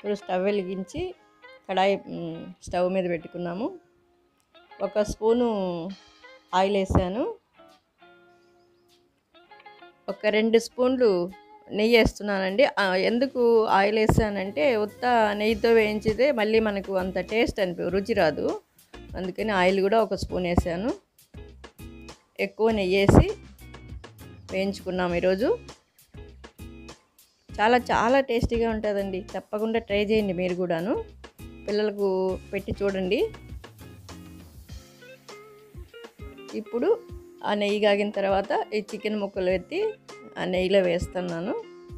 ఇప్పుడు స్టవ్ వెలిగించి కడాయి మ్, స్టవ్ మీద పెట్టుకున్నాము ఒక స్పూను ఆయిల్ వేసాను ఒక రెండు స్పూన్లు నెయ్యి వేస్తున్నానండి ఆ, ఎందుకు ఆయిల్ వేసానంటే ఉత్త నెయ్యితో వేయించితే మళ్ళీ మనకు అంత టేస్ట్ అనిపి రుచి రాదు అందుకని ఆయిల్ కూడా ఒక స్పూన్ వేసాను ఎక్కువ నెయ్యి వేసి వేయించుకున్నాము ఈరోజు చాలా చాలా టేస్టీగా ఉంటుందండి తప్పకుండా ట్రై చేయండి మీరు కూడాను పిల్లలకు పెట్టి చూడండి ఇప్పుడు ఆ నెయ్యి కాగిన తర్వాత ఈ చికెన్ ముక్కలు ఎత్తి ఆ నెయ్యిలో వేస్తున్నాను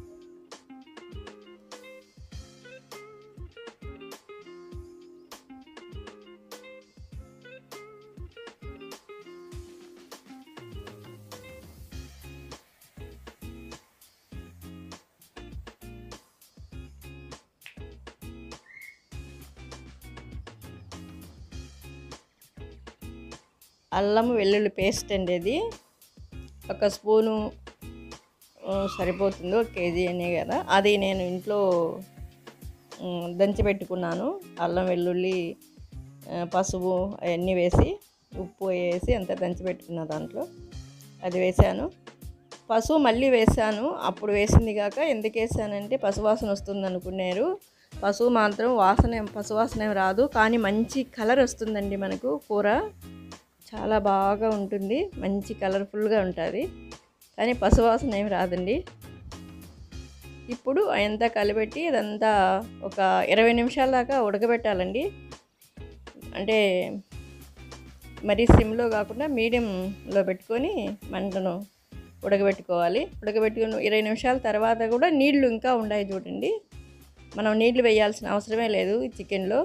అల్లం వెల్లుల్లి పేస్ట్ అండి ఇది ఒక స్పూను ఆ, సరిపోతుంది ఒక కేజీ అనే కదా అది నేను ఇంట్లో ఉమ్, దంచి పెట్టుకున్నాను అల్లం వెల్లుల్లి ఆ, పసుపు అవన్నీ వేసి ఉప్పు వేసి అంతా దంచి పెట్టుకున్న దాంట్లో అది వేసాను పసుపు మళ్ళీ వేసాను అప్పుడు వేసింది కాక ఎందుకు వేసానంటే పసువాసన వస్తుంది అనుకున్నారు పసుపు మాత్రం వాసన ఏం- పసువాసన ఏం రాదు కానీ మంచి కలర్ వస్తుందండి మనకు కూర చాలా బాగా ఉంటుంది మంచి కలర్ఫుల్గా ఉంటుంది కానీ పసువాసన ఏమి రాదండి ఇప్పుడు అంతా కలిపెట్టి ఇదంతా ఒక ఇరవై నిమిషాల దాకా ఉడకబెట్టాలండి అంటే మరీ సిమ్లో కాకుండా మీడియంలో పెట్టుకొని మంటను ఉడకబెట్టుకోవాలి ఉడకబెట్టుకుని ఇరవై నిమిషాల తర్వాత కూడా నీళ్లు ఇంకా ఉన్నాయి చూడండి మనం నీళ్లు వేయాల్సిన అవసరమే లేదు ఈ చికెన్లో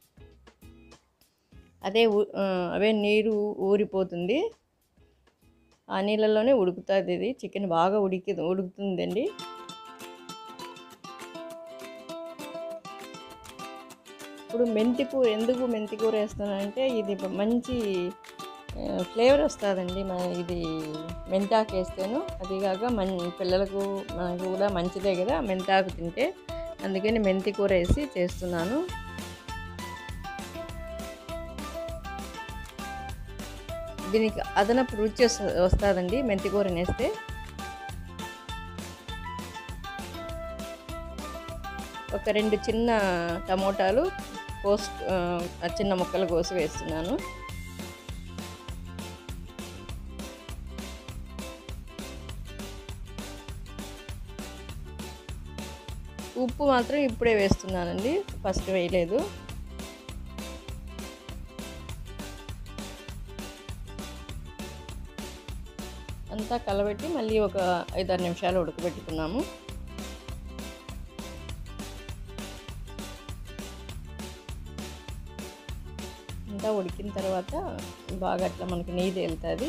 అదే ఊ- ఆ, అవే నీరు ఊరిపోతుంది ఆ నీళ్ళలోనే ఉడుకుతుంది ఇది చికెన్ బాగా ఉడికి ఉడుకుతుందండి ఇప్పుడు మెంతి కూర ఎందుకు మెంతి కూర వేస్తానంటే ఇది మంచి ఫ్లేవర్ వస్తుందండి మన ఇది మెంతాకు వేస్తేను అదిగాక మన పిల్లలకు మనకు కూడా మంచిదే కదా మెంతాకు తింటే అందుకని మెంతి కూర వేసి చేస్తున్నాను దీనికి అదనపు రుచి వస్త- వస్తుందండి మెంతి కూర వేస్తే ఒక రెండు చిన్న టమోటాలు కోసి ఆ, చిన్న ముక్కలు కోసి వేస్తున్నాను ఉప్పు మాత్రం ఇప్పుడే వేస్తున్నానండి ఫస్ట్ వేయలేదు అంతా కలబెట్టి మళ్ళీ ఒక ఐదారు నిమిషాలు ఉడకబెట్టుకున్నాము అంతా ఉడికిన తర్వాత బాగా అట్లా మనకి నెయ్యి తేలుతుంది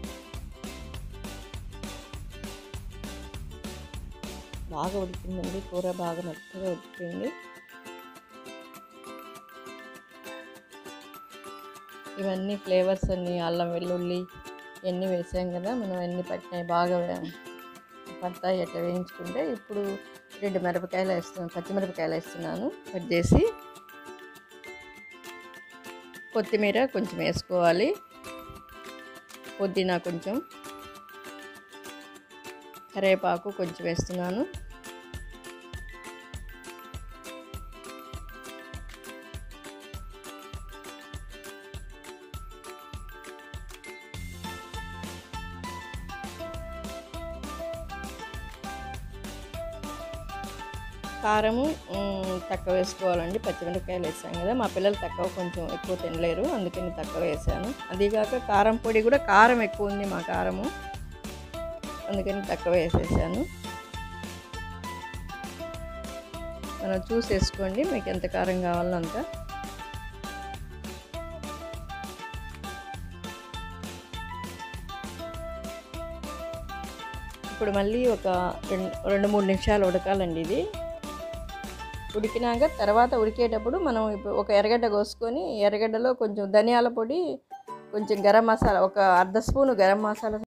బాగా ఉడికిందండి కూర బాగా మెత్తగా ఉడికింది ఇవన్నీ ఫ్లేవర్స్ అన్ని అల్లం వెల్లుల్లి ఇవన్నీ వేసాం కదా మనం అన్నీ పట్టినాయి బాగా వే- పడతాయి అట్లా వేయించుకుంటే ఇప్పుడు రెండు మిరపకాయలు వేస్తున్నాను పచ్చిమిరపకాయలు వేస్తున్నాను కట్ చేసి కొత్తిమీర కొంచెం వేసుకోవాలి పుదీనా కొంచెం కరివేపాకు కొంచెం వేస్తున్నాను కారము మ్, తక్కువ వేసుకోవాలండి పచ్చిమిరపకాయలు వేసాం కదా మా పిల్లలు తక్కువ కొంచెం ఎక్కువ తినలేరు అందుకని తక్కువ వేసాను అదిగాక కారం పొడి కూడా కారం ఎక్కువ ఉంది మా కారము అందుకని తక్కువ వేసేసాను మనం చూసి వేసుకోండి మీకు ఎంత కారం కావాలో అంత ఇప్పుడు మళ్ళీ ఒక రెండు రెండు మూడు నిమిషాలు ఉడకాలండి ఇది ఉడికినాక తర్వాత ఉడికేటప్పుడు మనం ఇప్పుడు ఒక ఎర్రగడ్డ కోసుకొని ఎర్రగడ్డలో కొంచెం ధనియాల పొడి కొంచెం గరం మసాలా ఒక అర్ధ స్పూను గరం మసాలా